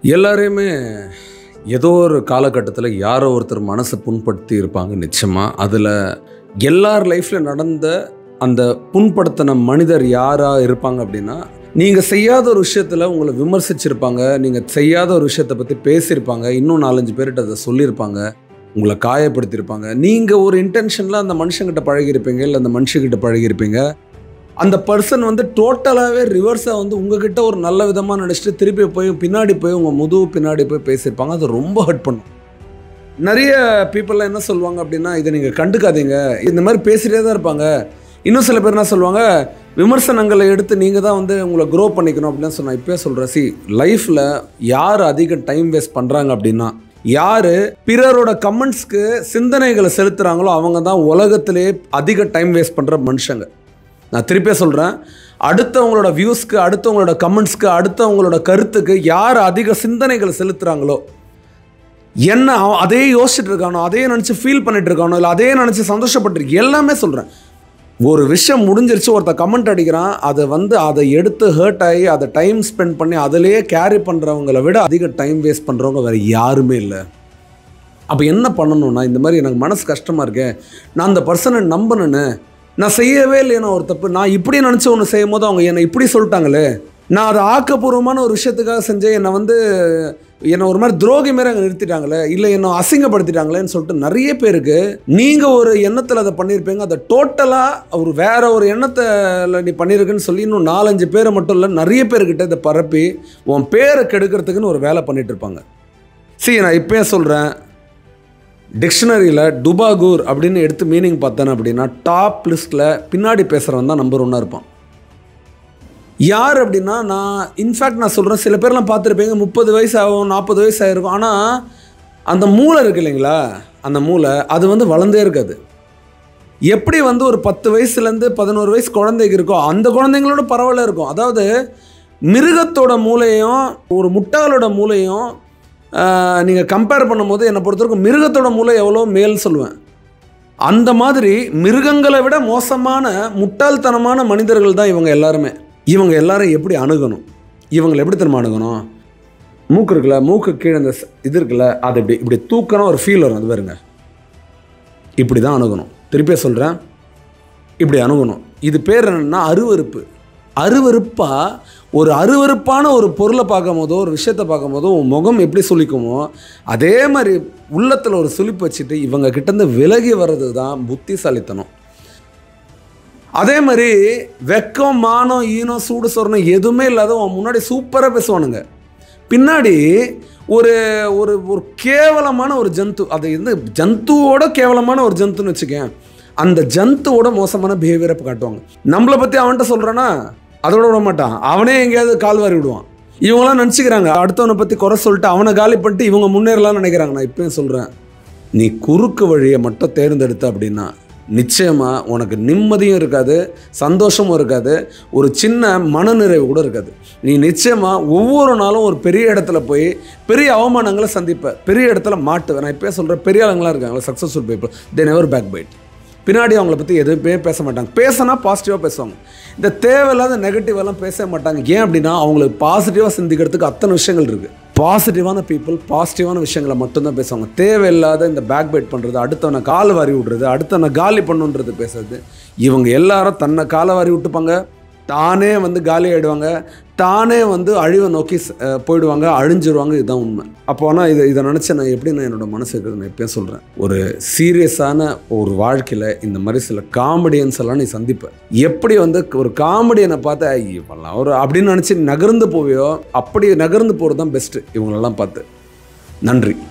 எல்லாரையுமே ஏதோ ஒரு காலகட்டத்தில் யாரோ ஒருத்தர் மனசை புண்படுத்தி இருப்பாங்க நிச்சயமாக அதில் எல்லார் லைஃப்பில் நடந்த அந்த புண்படுத்தின மனிதர் யாராக இருப்பாங்க அப்படின்னா நீங்கள் செய்யாத ஒரு விஷயத்தில் உங்களை விமர்சிச்சிருப்பாங்க நீங்கள் செய்யாத ஒரு விஷயத்தை பற்றி பேசியிருப்பாங்க இன்னும் நாலஞ்சு பேர்கிட்ட அதை சொல்லியிருப்பாங்க உங்களை காயப்படுத்தியிருப்பாங்க நீங்கள் ஒரு இன்டென்ஷனில் அந்த மனுஷங்கிட்ட பழகியிருப்பீங்க இல்லை அந்த மனுஷங்கிட்ட பழகியிருப்பீங்க அந்த பர்சன் வந்து டோட்டலாகவே ரிவர்ஸாக வந்து உங்ககிட்ட ஒரு நல்ல விதமாக நினச்சிட்டு திருப்பி போய் பின்னாடி போய் உங்கள் முதுகு பின்னாடி போய் பேசியிருப்பாங்க அது ரொம்ப ஹர்ட் பண்ணும் நிறைய பீப்புளெலாம் என்ன சொல்லுவாங்க அப்படின்னா இதை நீங்கள் கண்டுக்காதீங்க இந்த மாதிரி பேசிகிட்டே தான் இருப்பாங்க இன்னும் சில பேர் என்ன சொல்லுவாங்க விமர்சனங்களை எடுத்து நீங்கள் தான் வந்து உங்களை க்ரோ பண்ணிக்கணும் அப்படின்னு சொன்னால் இப்போயே சொல்கிறேன் சி லைஃப்பில் யார் அதிக டைம் வேஸ்ட் பண்ணுறாங்க அப்படின்னா யார் பிறரோட கமெண்ட்ஸ்க்கு சிந்தனைகளை செலுத்துகிறாங்களோ அவங்க தான் உலகத்திலே அதிக டைம் வேஸ்ட் பண்ணுற மனுஷங்க நான் திருப்பியே சொல்கிறேன் அடுத்தவங்களோட வியூஸ்க்கு அடுத்தவங்களோட கமெண்ட்ஸ்க்கு அடுத்தவங்களோட கருத்துக்கு யார் அதிக சிந்தனைகளை செலுத்துகிறாங்களோ என்ன அவன் அதே யோசிச்சுட்டு இருக்கானோ அதே நினச்சி ஃபீல் பண்ணிட்டு இருக்கானோ இல்லை அதே நினச்சி சந்தோஷப்பட்டு எல்லாமே சொல்கிறேன் ஒரு விஷயம் முடிஞ்சிருச்சு ஒருத்தர் கமெண்ட் அடிக்கிறான் அதை வந்து அதை எடுத்து ஹர்ட் ஆகி அதை டைம் ஸ்பெண்ட் பண்ணி அதிலேயே கேரி பண்ணுறவங்கள விட அதிக டைம் வேஸ்ட் பண்ணுறவங்க வேறு யாருமே இல்லை அப்போ என்ன பண்ணணும்னா இந்த மாதிரி எனக்கு மனசு கஷ்டமாக இருக்கே நான் அந்த பர்சனை நம்பினேன்னு நான் செய்யவே இல்லையா ஒரு தப்பு நான் இப்படி நினச்சி ஒன்று செய்யும் போது அவங்க என்னை இப்படி சொல்லிட்டாங்களே நான் அதை ஆக்கப்பூர்வமான ஒரு விஷயத்துக்காக செஞ்சேன் என்னை வந்து என்னை ஒரு மாதிரி துரோகி மாரி அங்கே நிறுத்திட்டாங்களே இல்லை என்னை அசிங்கப்படுத்திட்டாங்களேன்னு சொல்லிட்டு நிறைய பேருக்கு நீங்கள் ஒரு எண்ணத்தில் அதை பண்ணியிருப்பீங்க அதை டோட்டலாக ஒரு வேற ஒரு எண்ணத்தில் நீ பண்ணியிருக்குன்னு சொல்லி இன்னும் நாலஞ்சு பேரை மட்டும் இல்லை நிறைய பேர்கிட்ட இதை பரப்பி உன் பேரை கெடுக்கிறதுக்குன்னு ஒரு வேலை பண்ணிட்டு இருப்பாங்க சரி நான் இப்போயே சொல்கிறேன் டிக்ஷனரியில் டுபாகூர் அப்படின்னு எடுத்து மீனிங் பார்த்தேன் அப்படின்னா டாப் லிஸ்ட்டில் பின்னாடி பேசுகிறவன் தான் நம்பர் ஒன்னாக இருப்பான் யார் அப்படின்னா நான் இன்ஃபேக்ட் நான் சொல்கிறேன் சில பேர்லாம் பார்த்துருப்பீங்க முப்பது வயசு ஆகும் நாற்பது வயசு ஆகிருக்கும் ஆனால் அந்த மூளை இருக்கு இல்லைங்களா அந்த மூளை அது வந்து வளர்ந்தே இருக்காது எப்படி வந்து ஒரு பத்து வயசுலேருந்து பதினோரு வயசு குழந்தைக்கு இருக்கோ அந்த குழந்தைங்களோட பரவாயில்ல இருக்கும் அதாவது மிருகத்தோட மூளையும் ஒரு முட்டாளோட மூளையும் நீங்கள் கம்பேர் பண்ணும்போது என்னை பொறுத்தவரைக்கும் மிருகத்தோட மூளை எவ்வளோ மேல் சொல்லுவேன் அந்த மாதிரி மிருகங்களை விட மோசமான முட்டாள்தனமான மனிதர்கள் தான் இவங்க எல்லாருமே இவங்க எல்லாரும் எப்படி அணுகணும் இவங்களை எப்படி திரும்ப அணுகணும் மூக்கு இருக்குல்ல மூக்கு கீழே இந்த ச- இது இருக்குல்ல அது இப்படி இப்படி தூக்கணும் ஒரு ஃபீல் வரும் அது பாருங்க இப்படி தான் அணுகணும் திருப்பியே சொல்கிறேன் இப்படி அணுகணும் இது பேர் என்னன்னா அருவருப்பு அருவருப்பாக ஒரு அருவருப்பான ஒரு பொருளை பார்க்கும் போதோ ஒரு விஷயத்தை பார்க்கும் போதோ உன் முகம் எப்படி சுளிக்குமோ அதே மாதிரி உள்ளத்தில் ஒரு சுளிப்பு வச்சுட்டு இவங்க கிட்டேருந்து விலகி வர்றது தான் புத்திசாலித்தனம் அதே மாதிரி வெக்கம் மானம் ஈனம் சூடு சொரணம் எதுவுமே இல்லாத உன் முன்னாடி சூப்பராக பேசுவானுங்க பின்னாடி ஒரு ஒரு ஒரு கேவலமான ஒரு ஜந்து அது வந்து ஜந்துவோட கேவலமான ஒரு ஜந்துன்னு வச்சுக்கேன் அந்த ஜந்துவோட மோசமான பிஹேவியரை காட்டுவாங்க நம்மளை பற்றி அவன்கிட்ட சொல்கிறானா அதோட விட மாட்டான் அவனே எங்கேயாவது கால் வாரி விடுவான் இவங்களாம் நினச்சிக்கிறாங்க அடுத்தவனை பற்றி குறை சொல்லிட்டு அவனை காலி பண்ணிட்டு இவங்க முன்னேறலாம்னு நினைக்கிறாங்க நான் இப்பயும் சொல்கிறேன் நீ குறுக்கு வழியை மட்டும் தேர்ந்தெடுத்த அப்படின்னா நிச்சயமாக உனக்கு நிம்மதியும் இருக்காது சந்தோஷமும் இருக்காது ஒரு சின்ன மனநிறைவு கூட இருக்காது நீ நிச்சயமாக ஒவ்வொரு நாளும் ஒரு பெரிய இடத்துல போய் பெரிய அவமானங்களை சந்திப்ப பெரிய இடத்துல மாட்டுவேன் நான் இப்போயே சொல்கிறேன் பெரிய ஆளுங்களாம் இருக்காங்களா successful people they never back bite பின்னாடி அவங்கள பற்றி எதுவுமே பேச மாட்டாங்க பேசினா பாசிட்டிவாக பேசுவாங்க இந்த தேவையில்லாத நெகட்டிவ் எல்லாம் பேச மாட்டாங்க ஏன் அப்படின்னா அவங்களுக்கு பாசிட்டிவாக சிந்திக்கிறதுக்கு அத்தனை விஷயங்கள் இருக்குது பாசிட்டிவான பீப்புள் பாசிட்டிவான விஷயங்களை மட்டும்தான் பேசுவாங்க தேவையில்லாத இந்த பேக் பைட் பண்ணுறது அடுத்தவனை கால் வாரி விடுறது அடுத்தவனை காலி பண்ணுன்றது பேசுறது இவங்க எல்லாரும் தன்னை காலை வாரி விட்டுப்பாங்க தானே வந்து காலி ஆயிடுவாங்க தானே வந்து அழிவை நோக்கி ஸ்- அஹ் போயிடுவாங்க அழிஞ்சிருவாங்க இதுதான் உண்மை அப்போ ஆனால் இதை இதை நினச்சி நான் எப்படி நான் என்னோட மனசு இருக்குது நான் எப்பயும் சொல்கிறேன் ஒரு சீரியஸான ஒரு வாழ்க்கையில் இந்த மாதிரி சில காமெடியன்ஸ் எல்லாம் நீ சந்திப்ப எப்படி வந்து ஒரு காமெடியனை பார்த்து "ஐ, இவன்லாம் ஒரு அப்படின்னு நினச்சி நகர்ந்து போவியோ அப்படி நகர்ந்து போகிறது தான் பெஸ்ட்டு இவங்களெல்லாம் பார்த்து நன்றி